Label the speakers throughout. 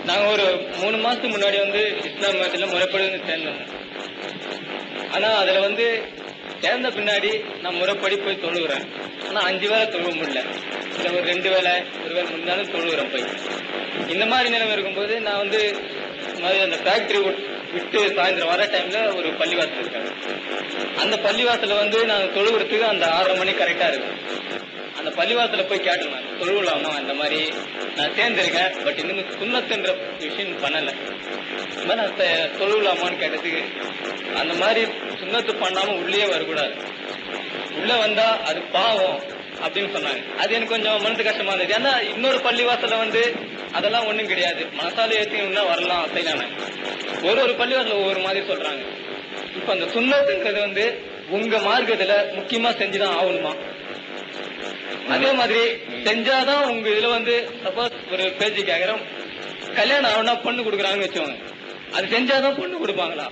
Speaker 1: நாங்க ஒரு மூணு மாசத்துக்கு முன்னாடி வந்து இஸ்லாம் மதத்துல முறைப்படி வந்து சேர்ந்தோம் ஆனா அதுல வந்து சேர்ந்த பின்னாடி நான் முறைப்படி போய் தொழுகிறேன் ஆனா அஞ்சு வேளை தொழுக முடியல இல்ல ஒரு ரெண்டு வேளை ஒரு வேளை முடிஞ்சாலும் தொழுகிறேன் போய் இந்த மாதிரி நிலைமை இருக்கும்போது நான் வந்து இந்த மாதிரி அந்த ஃபேக்டரி விட்டு சாயந்தரம் வர டைம்ல ஒரு பள்ளிவாசல் இருக்காங்க அந்த பள்ளிவாசல வந்து நான் தொழுகிறதுக்கு அந்த ஆறரை மணி கரெக்டா இருக்கும் அந்த பள்ளிவாசல போய் கேட்டேன் நான் தொழுவலாமா அந்த மாதிரி நான் சேர்ந்திருக்கேன் பட் இன்னும் சுண்ணத்துன்ற விஷயம் பண்ணல இந்த மாதிரி நான் செ- தொழுவலாமான்னு கேட்டதுக்கு அந்த மாதிரி சுண்ணத்து பண்ணாம உள்ளே வரக்கூடாது உள்ள வந்தா அது பாவம் அப்படின்னு சொன்னாங்க அது எனக்கு கொஞ்சம் மனசு கஷ்டமா இருந்துச்சு ஏன்னா இன்னொரு பள்ளிவாசல்ல வந்து அதெல்லாம் ஒண்ணும் கிடையாது மசாலா ஏத்தி வரலாம் அப்படின்னாங்க ஒரு ஒரு பள்ளிவாசல ஒவ்வொரு மாதிரி சொல்றாங்க இப்ப அந்த சுண்ணத்துங்கிறது வந்து உங்க மார்க்கத்துல முக்கியமா செஞ்சுதான் ஆகணுமா அதே மாதிரி செஞ்சாதான் உங்க இதுல வந்து சப்போஸ் ஒரு பேச்சு கேக்குறோம் கல்யாணம் ஆகணும்னா பொண்ணு கொடுக்குறாங்கன்னு வச்சுக்கோங்க அது செஞ்சாதான் பொண்ணு கொடுப்பாங்களா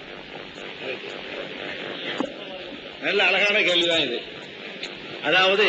Speaker 2: நல்ல அழகான கேள்விதான் இது அதாவது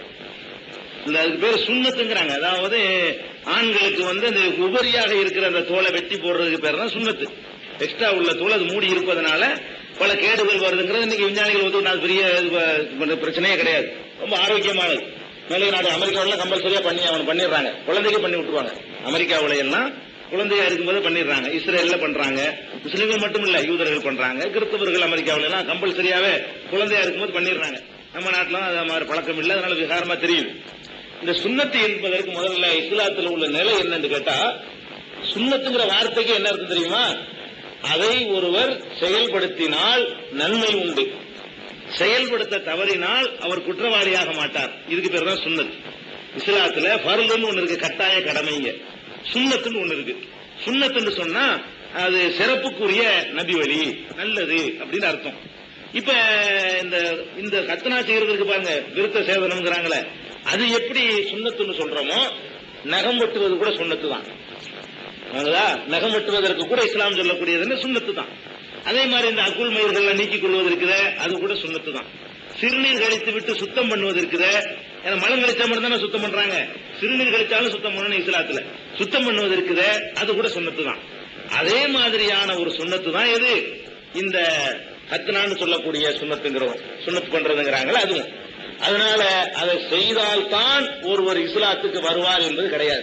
Speaker 2: இந்த அதுக்கு பேர் சுண்ணத்துங்கிறாங்க அதாவது ஆண்களுக்கு வந்து அந்த உபரியாக இருக்கிற அந்த தோலை வெட்டி போடுறதுக்கு பேர் தான் சுண்ணத்து எக்ஸ்ட்ரா உள்ள தோல் அது மூடி இருப்பதனால பல கேடுகள் வருதுங்கிறது இன்னைக்கு விஞ்ஞானிகள் வந்து அது பெரிய இது ப- பிரச்சனையே கிடையாது ரொம்ப ஆரோக்கியமானது மேலே நாடு அமெரிக்காவில் கம்பல்சரியா பண்ணி அவன் பண்ணிடுறாங்க குழந்தைக்கு பண்ணி விட்டுருவாங்க அமெரிக்காவுல எல்லாம் குழந்தையா இருக்கும்போது பண்ணிடுறாங்க இஸ்ரேல்ல பண்றாங்க முஸ்லிம்கள் மட்டும் இல்ல யூதர்கள் பண்றாங்க கிறிஸ்தவர்கள் அமெரிக்காவுல எல்லாம் கம்பல்சரியாவே குழந்தையா இருக்கும்போது பண்ணிடுறாங்க நம்ம நாட்டுல அது மாதிரி பழக்கம் இல்லை அதனால விகாரமா தெரியுது இந்த சுண்ணத்து என்பதற்கு முதல்ல இஸ்லாத்துல உள்ள நிலை என்னன்னு கேட்டா சுண்ணத்துங்கிற வார்த்தைக்கு என்ன அர்த்தம் தெரியுமா அதை ஒருவர் செயல்படுத்தினால் நன்மை உண்டு செயல்படுத்த தவறினால் அவர் குற்றவாளியாக மாட்டார் இதுக்கு பேர் தான் சுன்னத் இஸ்லாத்துல ஃபர்லுன்னு ஒண்ணு இருக்கு கட்டாய கடமைங்க சுன்னத்துன்னு ஒண்ணு இருக்கு சுன்னத்துன்னு சொன்னா அது சிறப்புக்குரிய நபி வழி நல்லது அப்படின்னு அர்த்தம் இப்ப இந்த இந்த கத்தனா செய்யறதுக்கு பாருங்க விருத்த சேவனம்ங்கிறாங்களே அது எப்படி சுண்ணத்துன்னு சொல்றோமோ நகம் வெட்டுவது கூட சுண்ணத்து தான் புரியுதா? நகம் வெட்டுவதற்கு கூட இஸ்லாம் சொல்லக்கூடியதுன்னு சுண்ணத்து தான் அதே மாதிரி இந்த அக்குள் மயிர்களை நீக்கிக் கொள்வது இருக்குதே அது கூட சுண்ணத்து தான் சிறுநீர் கழித்து விட்டு சுத்தம் பண்ணுவது இருக்குதே ஏன்னா மலம் கழிச்சா மட்டும் தானே சுத்தம் பண்றாங்க சிறுநீர் கழிச்சாலும் சுத்தம் பண்ணணும் இஸ்லாத்துல சுத்தம் பண்ணுவது இருக்குதே அது கூட சுண்ணத்து தான் அதே மாதிரியான ஒரு சுண்ணத்து தான் எது இந்த ஹத்னான்னு சொல்லக்கூடிய சுண்ணத்துங்கிறோம் சுண்ணத்து பண்றதுங்கிறாங்களே அதுவும் அதனால அதை செய்தால்தான் ஒருவர் இஸ்லாத்துக்கு வருவார் என்பது கிடையாது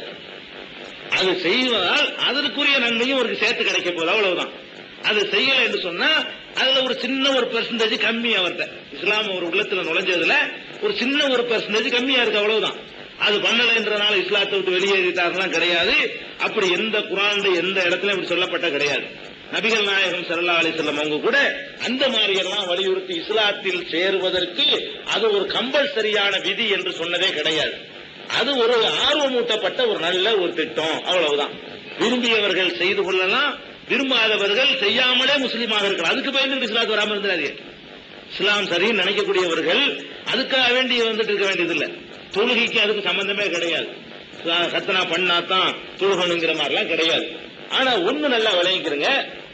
Speaker 2: அது செய்வதால் அதற்குரிய நன்மையும் அவருக்கு சேர்த்து கிடைக்க போகுது அவ்வளவுதான் அது செய்யல என்று சொன்னா அதுல ஒரு சின்ன ஒரு பெர்சன்டேஜ் கம்மி அவர்கிட்ட இஸ்லாம் ஒரு உள்ளத்துல நுழைஞ்சதுல ஒரு சின்ன ஒரு பெர்சன்டேஜ் கம்மியா இருக்கு அவ்வளவுதான் அது பண்ணலைன்றனால இஸ்லாத்தை விட்டு வெளியேறிட்டாருலாம் கிடையாது அப்படி எந்த குரான்ல எந்த இடத்துல இப்படி சொல்லப்பட்ட கிடையாது நபிகள் நாயகம் ஸல்லல்லாஹு அலைஹி வஸல்லம் அவங்க கூட அந்த மாதிரி எல்லாம் வலியுறுத்தி இஸ்லாத்தில் சேருவதற்கு அது ஒரு கம்பல்சரியான விதி என்று சொன்னதே கிடையாது அது ஒரு ஆர்வமூட்டப்பட்ட ஒரு நல்ல ஒரு திட்டம் அவ்வளவுதான் விரும்பியவர்கள் செய்து கொள்ளலாம் விரும்பாதவர்கள் செய்யாமலே முஸ்லீமாக இருக்கலாம் அதுக்கு பயந்து இஸ்லாத்து வராம இருந்தாரு இஸ்லாம் சரின்னு நினைக்கக்கூடியவர்கள் அதுக்காக வேண்டி வந்துட்டு இருக்க வேண்டியதில்லை தொழுகைக்கு அதுக்கு சம்பந்தமே கிடையாது ச- கத்தனா பண்ணாதான் தொழுகணுங்கிற மாதிரிலாம் கிடையாது ஆனா ஒண்ணு நல்லா விளங்கிக்கிறங்க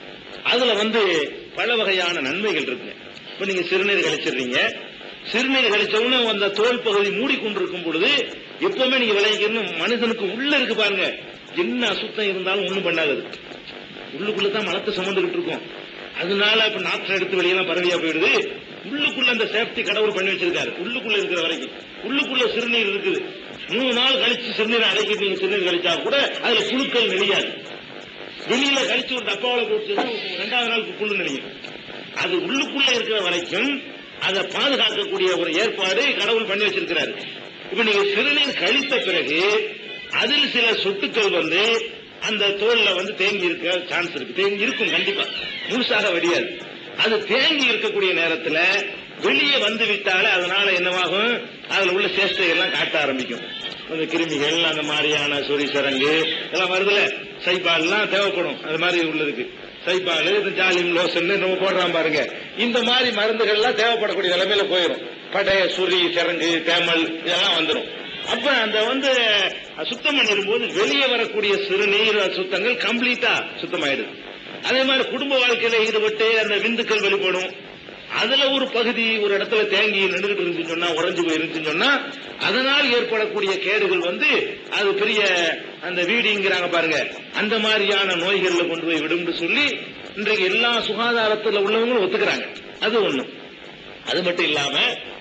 Speaker 2: அதுல வந்து பல வகையான நன்மைகள் இருக்குங்க இப்ப நீங்க சிறுநீர் கழிச்சிடுறீங்க சிறுநீர் கழிச்சவொன்னு அந்த தோல் பகுதி மூடிக்கொண்டிருக்கும் பொழுது எப்பவுமே நீங்க விளைவிக்கணும் மனுஷனுக்கு உள்ள இருக்கு பாருங்க என்ன அசுத்தம் இருந்தாலும் ஒண்ணும் பண்ணாது அது. உள்ளுக்குள்ள தான் மலத்தை சுமந்துகிட்டு இருக்கும் அதனால இப்ப நாற்றம் எடுத்து வெளியெல்லாம் பரவியா போயிடுது உள்ளுக்குள்ள அந்த சேஃப்டி கடவுள் பண்ணி வச்சிருக்காரு உள்ளுக்குள்ள இருக்கிற வரைக்கும் உள்ளுக்குள்ள சிறுநீர் இருக்குது மூணு நாள் கழிச்சு சிறுநீர் அடைக்கி நீங்க சிறுநீர் கழிச்சா கூட அதுல புழுக்கள் நெளியாது வெளியில கழிச்சு ஒரு டப்பாவில போட்டு ரெண்டாவது நாள் புல்லு நெளியும் அது உள்ளுக்குள்ள இருக்கிற வரைக்கும் அதை பாதுகாக்கக்கூடிய ஒரு ஏற்பாடு கடவுள் பண்ணி வச்சிருக்கிறாரு இப்ப நீங்க சிறுநீர் கழித்த பிறகு அதில் சில சொட்டுக்கள் வந்து அந்த தோல்ல வந்து தேங்கி இருக்க சான்ஸ் இருக்கு தேங்கி இருக்கும் கண்டிப்பா முழுசாக வடியாது அது தேங்கி இருக்கக்கூடிய நேரத்துல வெளியே வந்து விட்டாலே அதனால என்னவாகும் அதுல உள்ள சேஷ்டைகள் எல்லாம் காட்ட ஆரம்பிக்கும் அந்த கிருமிகள் அந்த மாதிரியான சொறி சரங்கு எல்லாம் வருதுல சைபால் எல்லாம் தேவைப்படும் அது மாதிரி உள்ளதுக்கு சைபால் இந்த ஜாலிம் லோசன் நம்ம போடுறான் பாருங்க இந்த மாதிரி மருந்துகள் எல்லாம் தேவைப்படக்கூடிய நிலைமையில போயிடும் படைய சுரி சரங்கு தேமல் இதெல்லாம் வந்துடும் அப்ப அந்த வந்து சுத்தம் பண்ணிடும்போது வெளியே வரக்கூடிய சிறுநீர் சுத்தங்கள் கம்ப்ளீட்டா சுத்தமாயிடுது அதே மாதிரி குடும்ப வாழ்க்கையில ஈடுபட்டு அந்த விந்துக்கள் வெளிப்படும் அதுல ஒரு பகுதி ஒரு இடத்துல தேங்கி நின்றுகிட்டு இருந்துச்சு சொன்னா உறைஞ்சு போயிருந்துச்சுன்னு சொன்னா அதனால் ஏற்படக்கூடிய கேடுகள் வந்து அது பெரிய அந்த வீடிங்கிறாங்க பாருங்க அந்த மாதிரியான நோய்கள்ல கொண்டு போய் விடும்னு சொல்லி இன்றைக்கு எல்லா சுகாதாரத்துல உள்ளவங்களும் ஒத்துக்கிறாங்க அது ஒண்ணு அது மட்டும் இல்லாம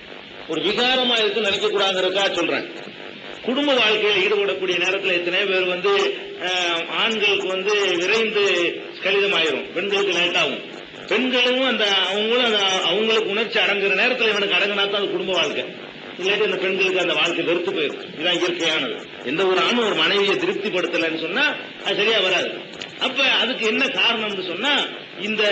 Speaker 2: ஒரு விகாரமா இருக்கு நினைக்க கூடாதுங்கிறதுக்காக சொல்றேன் குடும்ப வாழ்க்கையில் ஈடுபடக்கூடிய நேரத்தில் எத்தனை பேர் வந்து அஹ், ஆண்களுக்கு வந்து விரைந்து கலிதமாயிரும் பெண்களுக்கு லேட் ஆகும் பெண்களும் அந்த அவங்களும் அந்த அவங்களுக்கு உணர்ச்சி அடங்குற நேரத்தில் இவனுக்கு அடங்கினா தான் அது குடும்ப வாழ்க்கை இல்லாட்டி அந்த பெண்களுக்கு அந்த வாழ்க்கை வெறுத்து போயிடும் இதுதான் இயற்கையானது எந்த ஒரு ஆணும் ஒரு மனைவியை திருப்திப்படுத்தலைன்னு சொன்னா அது சரியா வராது அப்ப அதுக்கு என்ன காரணம்னு சொன்னா இந்த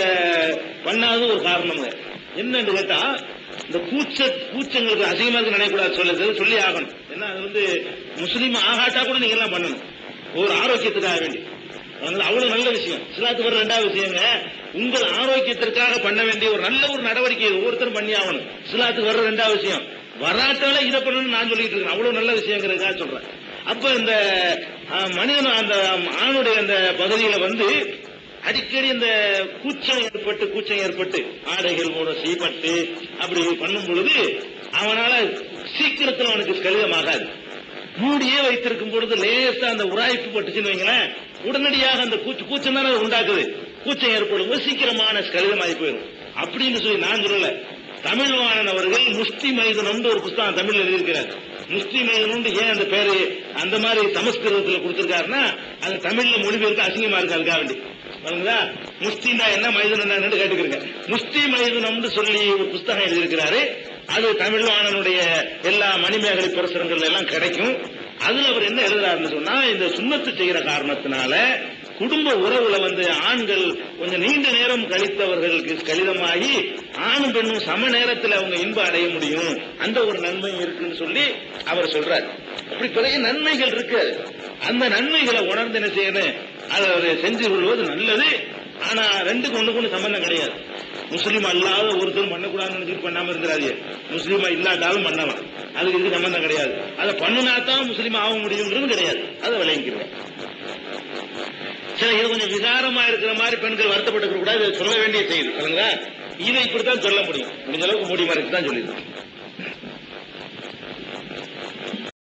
Speaker 2: பண்ணாத ஒரு காரணம்ங்க என்னன்னு கேட்டா இந்த கூச்ச கூச்சங்களுக்கு அசிங்கமா இருக்கு நினைக்கக்கூடாது சொல்லுது சொல்லி ஆகணும் ஏன்னா அது வந்து முஸ்லீம் ஆகாட்டா கூட நீங்க எல்லாம் பண்ணணும் ஒரு ஆரோக்கியத்துக்காக வேண்டி அதனால அவ்வளவு நல்ல விஷயம் இஸ்லாத்துக்கு வர ரெண்டாவது விஷயங்க உங்கள் ஆரோக்கியத்திற்காக பண்ண வேண்டிய ஒரு நல்ல ஒரு நடவடிக்கை ஒவ்வொருத்தரும் பண்ணி ஆகணும் இஸ்லாத்துக்கு வர்ற ரெண்டாவது விஷயம் வராட்டால இதை பண்ணணும்னு நான் சொல்லிட்டு இருக்கேன் அவ்வளவு நல்ல விஷயங்கிறதுக்காக சொல்றேன் அப்ப இந்த அஹ், மனிதன் அந்த ஆணுடைய அந்த பகுதியில வந்து அடிக்கடி இந்த கூச்சம் ஏற்பட்டு கூச்சம் ஏற்பட்டு ஆடைகள் மூலம் செய்யப்பட்டு அப்படி பண்ணும் பொழுது அவனால சீக்கிரத்தில் அவனுக்கு கலிதமாகாது மூடியே வைத்திருக்கும் பொழுது லேசா அந்த உராய்ப்பு பட்டுச்சுன்னு வைங்களேன் உடனடியாக அந்த கூச்சு கூச்சம் தானே அது உண்டாக்குது கூச்சம் ஏற்படும் போது சீக்கிரமான கலிதமாகி போயிடும் அப்படின்னு சொல்லி நான் சொல்லல தமிழ்வாணன் அவர்கள் முஸ்தி மைதனம்னு ஒரு புஸ்தகம் தமிழ்ல எழுதியிருக்கிறார் முஸ்தி மைதனம்னு ஏன் அந்த பேரு அந்த மாதிரி சமஸ்கிருதத்துல கொடுத்திருக்காருன்னா அது தமிழ்ல மொழிபெயர்க்க அசிங்கமா இருக்கு அதுக்காக வேண்டி பாருங்களா முஸ்தினா என்ன மைதனம் என்னன்னு கேட்டுக்கிறீங்க முஸ்தி மைதனம்னு சொல்லி ஒரு புஸ்தகம் எழுதியிருக்கிறாரு அது தமிழ்வாணனுடைய எல்லா மணிமேகலை பிரசுரங்கள்ல எல்லாம் கிடைக்கும் அதுல அவர் என்ன எழுதுறாருன்னு சொன்னா இந்த சுண்ணத்து செய்யற காரணத்தினால குடும்ப உறவுல வந்து ஆண்கள் கொஞ்சம் நீண்ட நேரம் கழித்தவர்களுக்கு கடிதமாகி ஆணும் பெண்ணும் சம நேரத்தில் அவங்க இன்பம் அடைய முடியும் அந்த ஒரு நன்மை இருக்குன்னு சொல்லி அவர் சொல்றார் அப்படி பெரிய நன்மைகள் இருக்கு அந்த நன்மைகளை உணர்ந்து என்ன செய்யணும் அதை அவர் செஞ்சு கொள்வது நல்லது ஆனா ரெண்டுக்கு ஒண்ணுக்கு ஒண்ணு சம்பந்தம் கிடையாது முஸ்லீம் அல்லாத ஒருத்தரும் பண்ணக்கூடாதுன்னு நினைச்சிட்டு பண்ணாம இருக்கிறாரு முஸ்லீமா இல்லாட்டாலும் பண்ணலாம் அதுக்கு இதுக்கு சம்பந்தம் கிடையாது அதை பண்ணினா தான் முஸ்லீம் ஆக முடியுங்கிறது கிடையாது அதை விளங்கிக்கிறேன் சரி இது கொஞ்சம் விகாரமா இருக்கிற மாதிரி பெண்கள் வருத்தப்பட்டு கூடாது இதை சொல்ல வேண்டிய செய்தி சொல்லுங்களா இதை இப்படித்தான் சொல்ல முடியும் முடிஞ்ச அளவுக்கு மூடி மறைச்சு தான் சொல்லியிருக்கோம்